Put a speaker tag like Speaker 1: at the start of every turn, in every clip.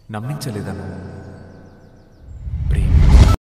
Speaker 1: నమ్మించలేదను ప్రేమ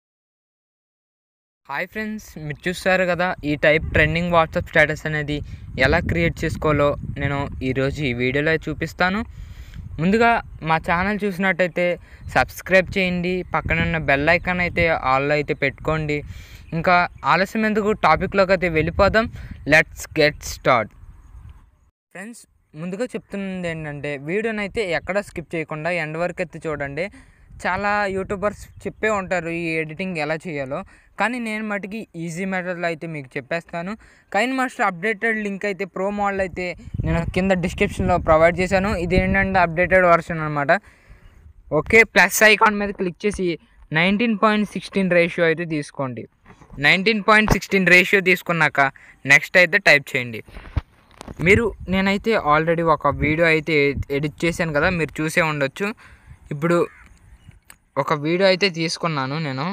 Speaker 2: hi friends మీరు చూస్తారు కదా ఈ టైప్ ట్రెండింగ్ వాట్సాప్ స్టేటస్ అనేది ఎలా క్రియేట్ చేసుకోవాలో నేను ఈరోజు ఈ వీడియోలో చూపిస్తాను ముందుగా మా ఛానల్ చూసినట్టయితే సబ్స్క్రైబ్ చేయండి పక్కన ఉన్న బెల్ ఐకాన్ అయితే ఆల్లో అయితే పెట్టుకోండి ఇంకా ఆలస్యం ఎందుకు టాపిక్లోకి అయితే వెళ్ళిపోదాం లెట్స్ గెట్ స్టార్ట్ ఫ్రెండ్స్ ముందుగా చెప్తున్నది ఏంటంటే వీడియోని అయితే ఎక్కడ స్కిప్ చేయకుండా ఎండ్ వరకు అయితే చూడండి చాలా యూట్యూబర్స్ చెప్పే ఉంటారు ఈ ఎడిటింగ్ ఎలా చేయాలో కానీ నేను మటుకి ఈజీ మెథడ్లో అయితే మీకు చెప్పేస్తాను కైన్ మాస్టర్ అప్డేటెడ్ లింక్ అయితే ప్రో మోడల్ అయితే నేను కింద డిస్క్రిప్షన్లో ప్రొవైడ్ చేశాను ఇది ఏంటంటే అప్డేటెడ్ వర్షన్ అనమాట ఓకే ప్లస్ ఐకాన్ మీద క్లిక్ చేసి నైన్టీన్ పాయింట్ సిక్స్టీన్ రేషియో అయితే తీసుకోండి నైన్టీన్ పాయింట్ సిక్స్టీన్ రేషియో తీసుకున్నాక నెక్స్ట్ అయితే టైప్ చేయండి మీరు నేనైతే ఆల్రెడీ ఒక వీడియో అయితే ఎడిట్ చేశాను కదా మీరు చూసే ఉండొచ్చు ఇప్పుడు ఒక వీడియో అయితే తీసుకున్నాను నేను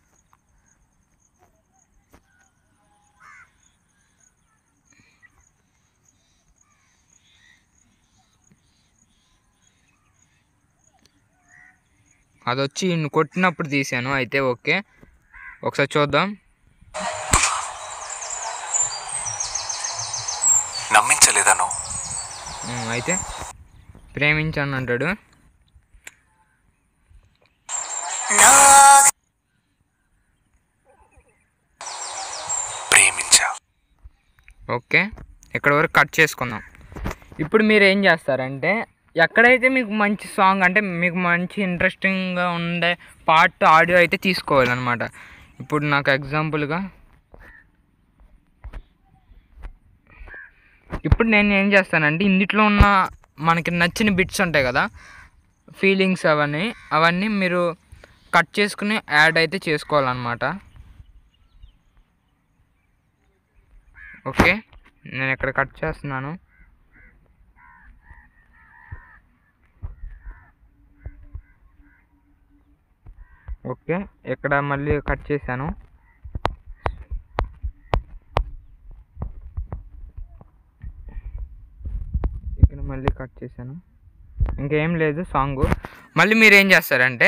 Speaker 2: అది వచ్చి ఇన్ని కొట్టినప్పుడు తీసాను అయితే ఓకే ఒకసారి చూద్దాం
Speaker 1: నమ్మించలేదను
Speaker 2: ఉమ్, అయితే ప్రేమించాను అంటాడు
Speaker 1: ప్రేమించా
Speaker 2: ఓకే ఇక్కడ వరకు కట్ చేసుకుందాం ఇప్పుడు మీరు ఏం చేస్తారంటే ఎక్కడైతే మీకు మంచి సాంగ్ అంటే మీకు మంచి ఇంట్రెస్టింగ్గా ఉండే పార్ట్ ఆడియో అయితే తీసుకోవాలన్నమాట ఇప్పుడు నాకు ఎగ్జాంపుల్గా ఇప్పుడు నేను ఏం చేస్తానంటే ఇందులో ఉన్న మనకి నచ్చిన బిట్స్ ఉంటాయి కదా ఫీలింగ్స్ అవన్నీ అవన్నీ మీరు కట్ చేసుకుని యాడ్ అయితే చేసుకోవాలన్నమాట ఓకే నేను ఇక్కడ కట్ చేస్తున్నాను ఓకే ఇక్కడ మళ్ళీ కట్ చేశాను ఇక్కడ మళ్ళీ కట్ చేశాను ఇంకేం లేదు సాంగ్ మళ్ళీ మీరు ఏం చేస్తారంటే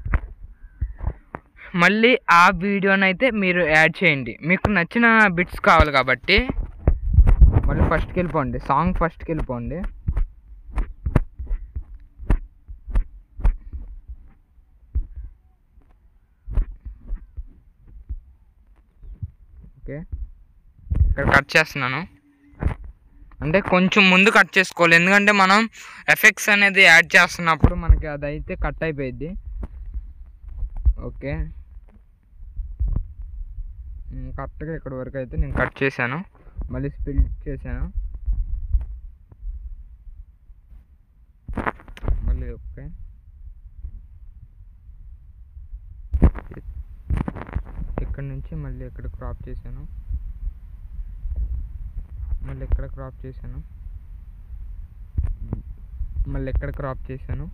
Speaker 2: మళ్ళీ ఆ వీడియోని అయితే మీరు యాడ్ చేయండి మీకు నచ్చిన బిట్స్ కావాలి కాబట్టి మళ్ళీ ఫస్ట్కి వెళ్ళిపోండి సాంగ్ ఫస్ట్కి వెళ్ళిపోండి ఓకే ఇక్కడ కట్ చేస్తున్నాను అంటే కొంచెం ముందు కట్ చేసుకోవాలి ఎందుకంటే మనం ఎఫెక్ట్స్ అనేది యాడ్ చేస్తున్నప్పుడు మనకి అదైతే కట్ అయిపోయింది ఓకే మ్, కరెక్ట్గా ఇక్కడ వరకు అయితే నేను కట్ చేశాను మళ్ళీ స్పిల్ చేశాను మళ్ళీ ఓకే ఇక్కడ నుంచి మళ్ళీ ఇక్కడ క్రాప్ చేశాను మళ్ళీ ఎక్కడ క్రాప్ చేశాను మళ్ళీ ఎక్కడ క్రాప్ చేశాను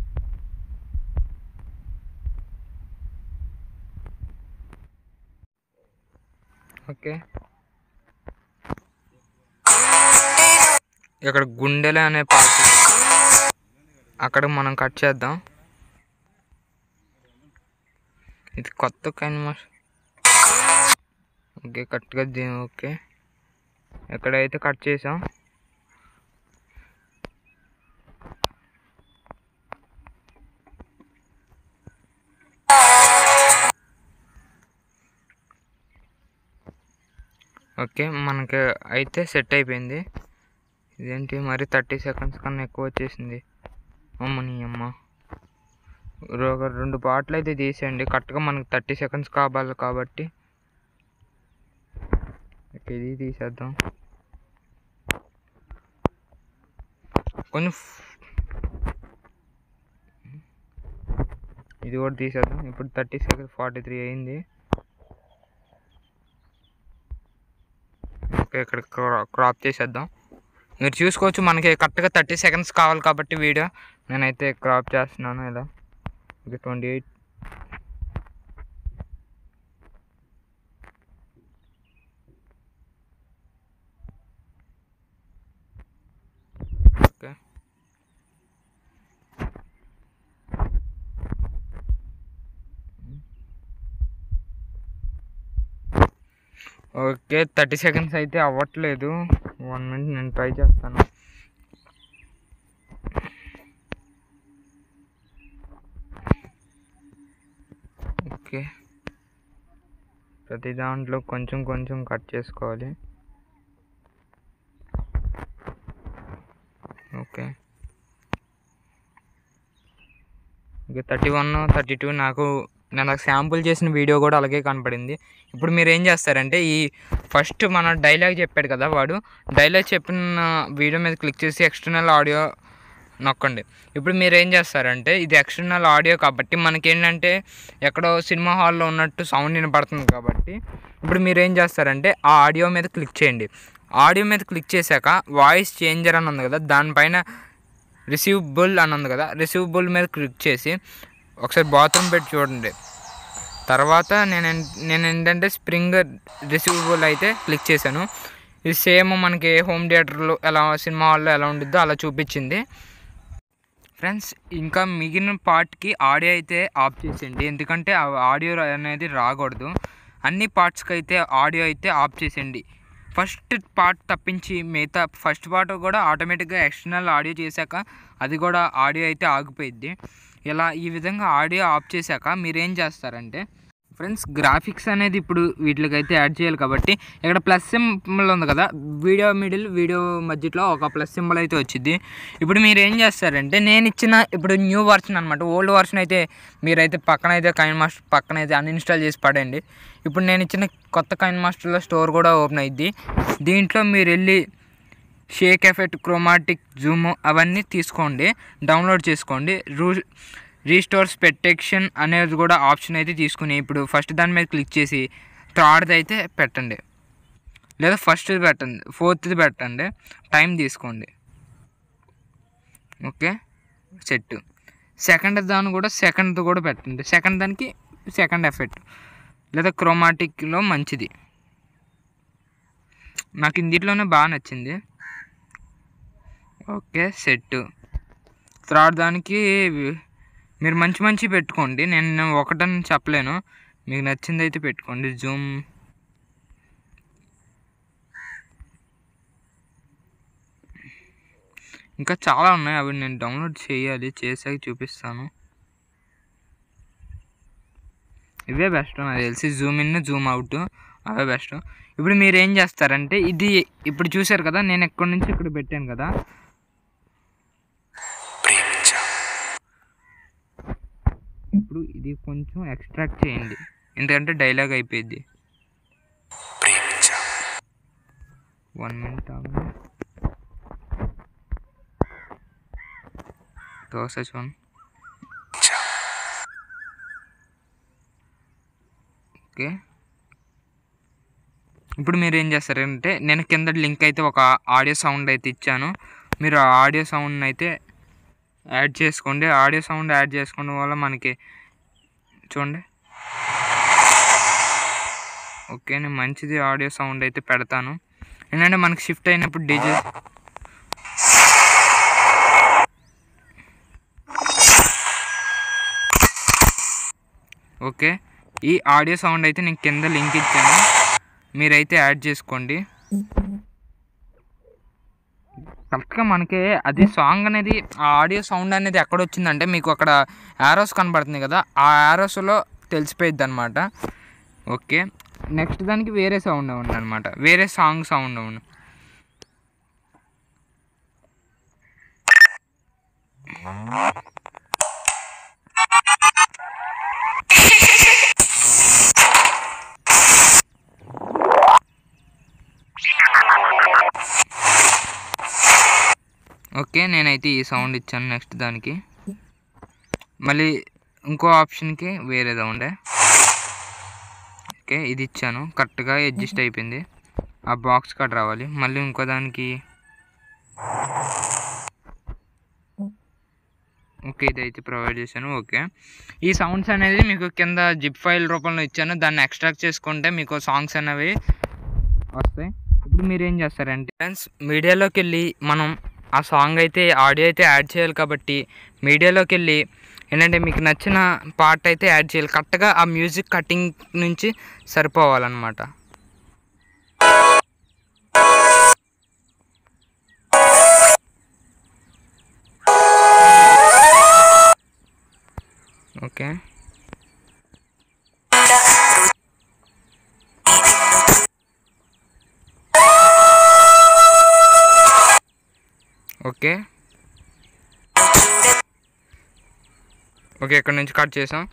Speaker 2: ఓకే ఇక్కడ గుండెలు అనే పార్ట్ అక్కడ మనం కట్ చేద్దాం ఇది కొత్త కైన్ ఓకే కరెక్ట్గా దీ ఓకే ఎక్కడైతే కట్ చేసాం ఓకే మనకి అయితే సెట్ అయిపోయింది ఇదేంటి మరి థర్టీ సెకండ్స్ కన్నా ఎక్కువ వచ్చేసింది అమ్మని అమ్మ ఒక రెండు పాటలు అయితే తీసేయండి కరెక్ట్గా మనకి థర్టీ సెకండ్స్ కావాలి కాబట్టి ఓకే, ఇది తీసేద్దాం కొంచెం ఫ్- ఇది కూడా తీసేద్దాం ఇప్పుడు థర్టీ సెకండ్ ఫార్టీ త్రీ అయింది ఓకే ఇక్కడ క్రా- క్రాప్ చేసేద్దాం మీరు చూసుకోవచ్చు మనకి కరెక్ట్గా థర్టీ సెకండ్స్ కావాలి కాబట్టి వీడియో నేనైతే క్రాప్ చేస్తున్నాను ఇలా okay twenty eight okay okay thirty seconds అయితే అవ్వట్లేదు వన్ మినిట్ నేను ట్రై చేస్తాను ఓకే ప్రతి దాంట్లో కొంచెం కొంచెం కట్ చేసుకోవాలి okay okay thirty one thirty two నాకు నేను నాకు శాంపుల్ చేసిన వీడియో కూడా అలాగే కనపడింది ఇప్పుడు మీరు ఏం చేస్తారంటే ఈ ఫస్ట్ మన డైలాగ్ చెప్పాడు కదా వాడు డైలాగ్ చెప్పిన వీడియో మీద క్లిక్ చేసి ఎక్స్టర్నల్ ఆడియో నొక్కండి ఇప్పుడు మీరు ఏం చేస్తారంటే ఇది ఎక్స్టర్నల్ ఆడియో కాబట్టి మనకేంటంటే ఎక్కడో సినిమా హాల్లో ఉన్నట్టు సౌండ్ వినపడుతుంది కాబట్టి ఇప్పుడు మీరు ఏం చేస్తారంటే ఆ ఆడియో మీద క్లిక్ చేయండి ఆడియో మీద క్లిక్ చేశాక వాయిస్ చేంజర్ అని ఉంది కదా దానిపైన రిసీవబుల్ అని ఉంది కదా రిసీవబుల్ మీద క్లిక్ చేసి ఒకసారి బాత్రూమ్ పెట్టి చూడండి తర్వాత నేను ఏం- నేను ఏంటంటే స్ప్రింగ్ రిసీవబుల్ అయితే క్లిక్ చేశాను ఇది సేమ్ మనకి హోమ్ థియేటర్లో ఎలా సినిమా హాల్లో ఎలా ఉండిద్దో అలా చూపించింది ఫ్రెండ్స్ ఇంకా మిగిలిన పార్ట్కి ఆడియో అయితే ఆఫ్ చేసేయండి ఎందుకంటే ఆ ఆడియో అనేది రాకూడదు అన్ని పార్ట్స్కి అయితే ఆడియో అయితే ఆఫ్ చేసేయండి ఫస్ట్ పార్ట్ తప్పించి మిగతా ఫస్ట్ పార్ట్ కూడా ఆటోమేటిక్గా ఎక్స్టర్నల్ ఆడియో చేశాక అది కూడా ఆడియో అయితే ఆగిపోయిద్ది ఇలా ఈ విధంగా ఆడియో ఆఫ్ చేశాక మీరు ఏం చేస్తారంటే ఫ్రెండ్స్ గ్రాఫిక్స్ అనేది ఇప్పుడు వీటికైతే యాడ్ చేయాలి కాబట్టి ఇక్కడ ప్లస్ సింబల్ ఉంది కదా వీడియో మిడిల్ వీడియో మధ్యలో ఒక ప్లస్ సింబల్ అయితే వచ్చింది ఇప్పుడు మీరు ఏం చేస్తారంటే నేను ఇచ్చిన ఇప్పుడు న్యూ వర్షన్ అనమాట ఓల్డ్ వర్షన్ అయితే మీరైతే పక్కన అయితే కైన్ మాస్టర్ పక్కన అయితే అన్ఇన్స్టాల్ చేసి పడండి ఇప్పుడు నేను ఇచ్చిన కొత్త కైన్ మాస్టర్లో స్టోర్ కూడా ఓపెన్ అయింది దీంట్లో మీరు వెళ్ళి షేక్ ఎఫెక్ట్ క్రోమాటిక్ జూమ్ అవన్నీ తీసుకోండి డౌన్లోడ్ చేసుకోండి రూ రీస్టోర్స్ పెటెక్షన్ అనేది కూడా ఆప్షన్ అయితే తీసుకుని ఇప్పుడు ఫస్ట్ దాని మీద క్లిక్ చేసి థర్డ్ది అయితే పెట్టండి లేదా ఫస్ట్ పెట్టండి ఫోర్త్ది పెట్టండి టైం తీసుకోండి ఓకే సెట్ సెకండ్ దాన్ని కూడా సెకండ్ కూడా పెట్టండి సెకండ్ దానికి సెకండ్ ఎఫెక్ట్ లేదా క్రోమాటిక్లో మంచిది నాకు ఇందులోనే బాగా నచ్చింది ఓకే సెట్ థర్డ్ దానికి మీరు మంచి మంచి పెట్టుకోండి నేను ఒకటని చెప్పలేను మీకు నచ్చింది అయితే పెట్టుకోండి జూమ్ ఇంకా చాలా ఉన్నాయి అవి నేను డౌన్లోడ్ చేయాలి చేసాక చూపిస్తాను ఇవే బెస్ట్ నాకు తెలిసి జూమ్ ఇన్ జూమ్ అవుట్ అవే బెస్ట్ ఇప్పుడు మీరు ఏం చేస్తారంటే ఇది ఇప్పుడు చూశారు కదా నేను ఎక్కడి నుంచి ఇక్కడ పెట్టాను కదా
Speaker 1: ప్రేమించా
Speaker 2: ఇప్పుడు ఇది కొంచెం ఎక్స్ట్రాక్ట్ చేయండి ఎందుకంటే డైలాగ్ అయిపోయింది
Speaker 1: ప్రేమించా
Speaker 2: వన్ మినిట్ ఆగండి దోశ చూన్
Speaker 1: చా.
Speaker 2: ఓకే ఇప్పుడు మీరు ఏం చేస్తారంటే నేను కింద లింక్ అయితే ఒక ఆడియో సౌండ్ అయితే ఇచ్చాను మీరు ఆ ఆడియో సౌండ్ అయితే యాడ్ చేసుకోండి ఆడియో సౌండ్ యాడ్ చేసుకోవడం వల్ల మనకి చూడండి ఓకే నేను మంచిది ఆడియో సౌండ్ అయితే పెడతాను ఏంటంటే మనకి షిఫ్ట్ అయినప్పుడు డీజే ఓకే ఈ ఆడియో సౌండ్ అయితే నేను కింద లింక్ ఇచ్చాను మీరైతే యాడ్ చేసుకోండి కరెక్ట్గా మనకి అది సాంగ్ అనేది ఆ ఆడియో సౌండ్ అనేది ఎక్కడ వచ్చిందంటే మీకు అక్కడ యారోస్ కనబడుతుంది కదా ఆ యారోస్లో తెలిసిపోయిద్ది అనమాట ఓకే నెక్స్ట్ దానికి వేరే సౌండ్ ఉంది అనమాట వేరే సాంగ్ సౌండ్ ఉంది ఓకే నేనైతే ఈ సౌండ్ ఇచ్చాను నెక్స్ట్ దానికి మళ్ళీ ఇంకో ఆప్షన్కి వేరే సౌండే ఓకే ఇది ఇచ్చాను కరెక్ట్గా అడ్జస్ట్ అయిపోయింది ఆ బాక్స్ కట్ రావాలి మళ్ళీ ఇంకో దానికి ఓకే ఇదైతే ప్రొవైడ్ చేశాను ఓకే ఈ సౌండ్స్ అనేది మీకు కింద జిప్ ఫైల్ రూపంలో ఇచ్చాను దాన్ని ఎక్స్ట్రాక్ట్ చేసుకుంటే మీకు సాంగ్స్ అనేవి వస్తాయి ఇప్పుడు మీరు ఏం చేస్తారంటే ఫ్రెండ్స్ మీడియాలోకి వెళ్ళి మనం ఆ సాంగ్ అయితే ఆడియో అయితే యాడ్ చేయాలి కాబట్టి మీడియాలోకి వెళ్ళి ఏంటంటే మీకు నచ్చిన పార్ట్ అయితే యాడ్ చేయాలి కరెక్ట్గా ఆ మ్యూజిక్ కటింగ్ నుంచి సరిపోవాలన్నమాట ఓకే ఓకే ఇక్కడ నుంచి కట్ చేసాం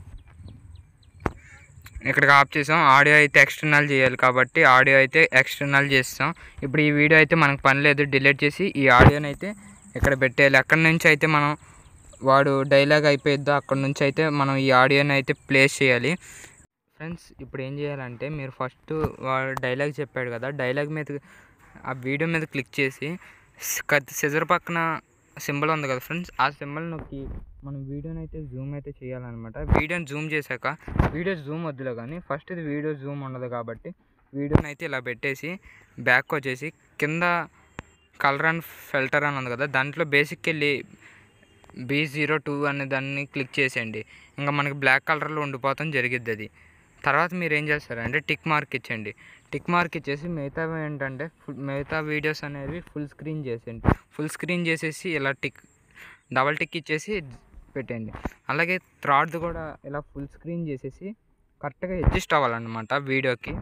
Speaker 2: ఇక్కడికి ఆఫ్ చేసాం ఆడియో అయితే ఎక్స్టర్నల్ చేయాలి కాబట్టి ఆడియో అయితే ఎక్స్టర్నల్ చేస్తాం ఇప్పుడు ఈ వీడియో అయితే మనకు పని లేదు డిలీట్ చేసి ఈ ఆడియోని అయితే ఇక్కడ పెట్టేయాలి అక్కడి నుంచి అయితే మనం వాడు డైలాగ్ అయిపోయిద్దో అక్కడ నుంచి అయితే మనం ఈ ఆడియోని అయితే ప్లేస్ చేయాలి ఫ్రెండ్స్ ఇప్పుడు ఏం చేయాలంటే మీరు ఫస్ట్ వాడు డైలాగ్ చెప్పాడు కదా డైలాగ్ మీద ఆ వీడియో మీద క్లిక్ చేసి సిజర్ పక్కన సింబల్ ఉంది కదా ఫ్రెండ్స్ ఆ సింబల్ నొక్కి మనం వీడియోని అయితే జూమ్ అయితే చేయాలన్నమాట వీడియోని జూమ్ చేశాక వీడియో జూమ్ వద్దులే కానీ ఫస్ట్ ఇది వీడియో జూమ్ ఉండదు కాబట్టి వీడియోని అయితే ఇలా పెట్టేసి బ్యాక్ వచ్చేసి కింద కలర్ అండ్ ఫిల్టర్ అని ఉంది కదా దాంట్లో బేసిక్కి వెళ్ళి బీ జీరో టూ అనే దాన్ని క్లిక్ చేసేయండి ఇంకా మనకి బ్లాక్ కలర్లో ఉండిపోతాం జరిగిద్ది అది తర్వాత మీరు ఏం చేస్తారంటే టిక్ మార్క్ ఇచ్చండి టిక్ మార్క్ ఇచ్చేసి మిగతా ఏంటంటే ఫుల్ మిగతా వీడియోస్ అనేవి ఫుల్ స్క్రీన్ చేసేయండి ఫుల్ స్క్రీన్ చేసేసి ఇలా టిక్ డబల్ టిక్ ఇచ్చేసి పెట్టండి అలాగే థ్రాడ్ది కూడా ఇలా ఫుల్ స్క్రీన్ చేసేసి కరెక్ట్గా అడ్జస్ట్ అవ్వాలన్నమాట వీడియోకి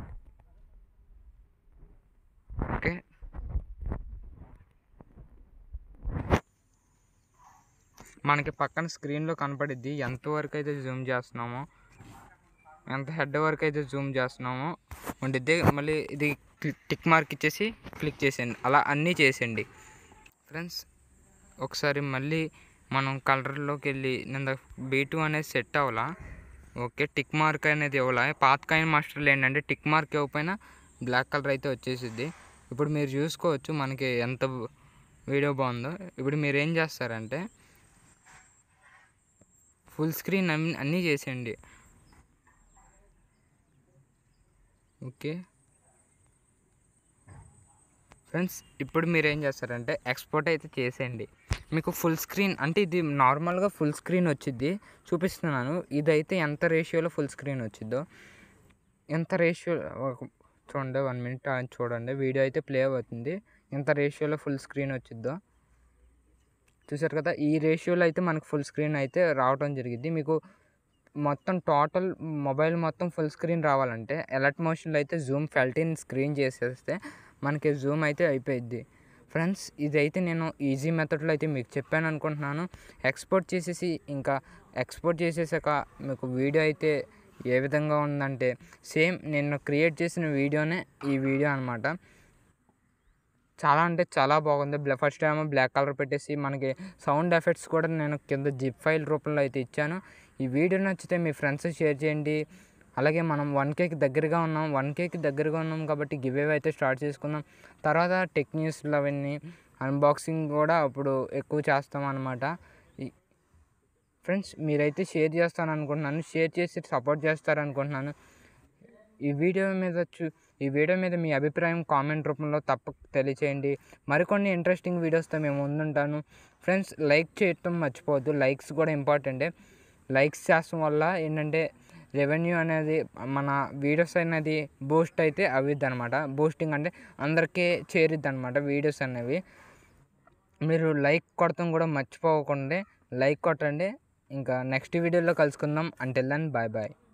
Speaker 2: ఓకే మనకి పక్కన స్క్రీన్లో కనపడిద్ది ఎంతవరకు అయితే జూమ్ చేస్తున్నామో ఎంత హెడ్ వరకు అయితే జూమ్ చేస్తున్నామో ఉండిద్ది మళ్ళీ ఇది క్లిక్ టిక్ మార్క్ ఇచ్చేసి క్లిక్ చేసేయండి అలా అన్నీ చేసేయండి ఫ్రెండ్స్ ఒకసారి మళ్ళీ మనం కలర్లోకి వెళ్ళి నేను బీ టూ అనేది సెట్ అవ్వాలా ఓకే టిక్ మార్క్ అనేది ఇవ్వాలా పాత కాయిన్ మాస్టర్లు ఏంటంటే టిక్ మార్క్ ఇవ్వకపోయినా బ్లాక్ కలర్ అయితే వచ్చేసిద్ది ఇప్పుడు మీరు చూసుకోవచ్చు మనకి ఎంత వీడియో బాగుందో ఇప్పుడు మీరు ఏం చేస్తారంటే ఫుల్ స్క్రీన్ అన్ని అన్నీ చేసేయండి ఓకే ఫ్రెండ్స్ ఇప్పుడు మీరు ఏం చేస్తారంటే ఎక్స్పోర్ట్ అయితే చేసేయండి మీకు ఫుల్ స్క్రీన్ అంటే ఇది నార్మల్గా ఫుల్ స్క్రీన్ వచ్చింది చూపిస్తున్నాను ఇదైతే ఎంత రేషియోలో ఫుల్ స్క్రీన్ వచ్చిద్దో ఎంత రేషియో చూడండి వన్ మినిట్ చూడండి వీడియో అయితే ప్లే అవుతుంది ఎంత రేషియోలో ఫుల్ స్క్రీన్ వచ్చిద్దో చూసారు కదా ఈ రేషియోలో అయితే మనకు ఫుల్ స్క్రీన్ అయితే రావడం జరిగింది మీకు మొత్తం టోటల్ మొబైల్ మొత్తం ఫుల్ స్క్రీన్ రావాలంటే ఎలర్ట్ మోషన్లో అయితే జూమ్ ఫెల్టీన్ స్క్రీన్ చేసేస్తే మనకి జూమ్ అయితే అయిపోయిద్ది ఫ్రెండ్స్ ఇదైతే నేను ఈజీ మెథడ్లో అయితే మీకు చెప్పాను అనుకుంటున్నాను ఎక్స్పోర్ట్ చేసేసి ఇంకా ఎక్స్పోర్ట్ చేసేసాక మీకు వీడియో అయితే ఏ విధంగా ఉందంటే సేమ్ నేను క్రియేట్ చేసిన వీడియోనే ఈ వీడియో అనమాట చాలా అంటే చాలా బాగుంది బ్లా ఫస్ట్ ఏమో బ్లాక్ కలర్ పెట్టేసి మనకి సౌండ్ ఎఫెక్ట్స్ కూడా నేను కింద జిప్ ఫైల్ రూపంలో అయితే ఇచ్చాను ఈ వీడియో నచ్చితే మీ ఫ్రెండ్స్ షేర్ చేయండి అలాగే మనం వన్ కేకి దగ్గరగా ఉన్నాం వన్ కేకి దగ్గరగా ఉన్నాం కాబట్టి గివ్ అవే అయితే స్టార్ట్ చేసుకుందాం తర్వాత టెక్ న్యూస్లు అవన్నీ అన్బాక్సింగ్ కూడా అప్పుడు ఎక్కువ చేస్తాం అనమాట ఫ్రెండ్స్ మీరైతే షేర్ చేస్తాను అనుకుంటున్నాను షేర్ చేసి సపోర్ట్ చేస్తారు అనుకుంటున్నాను ఈ వీడియో మీద చూ ఈ వీడియో మీద మీ అభిప్రాయం కామెంట్ రూపంలో తప్పక తెలియచేయండి మరికొన్ని ఇంట్రెస్టింగ్ వీడియోస్తో మేము ముందుంటాను ఫ్రెండ్స్ లైక్ చేయటం మర్చిపోవద్దు లైక్స్ కూడా ఇంపార్టెంటే లైక్స్ చేస్తాం వల్ల ఏంటంటే రెవెన్యూ అనేది మన వీడియోస్ అనేది బూస్ట్ అయితే అవిద్ది అనమాట బూస్టింగ్ అంటే అందరికీ చేరిద్ది అనమాట వీడియోస్ అనేవి మీరు లైక్ కొడతాం కూడా మర్చిపోకుండా లైక్ కొట్టండి ఇంకా నెక్స్ట్ వీడియోలో కలుసుకుందాం అంటిల్ దెన్ బాయ్ బాయ్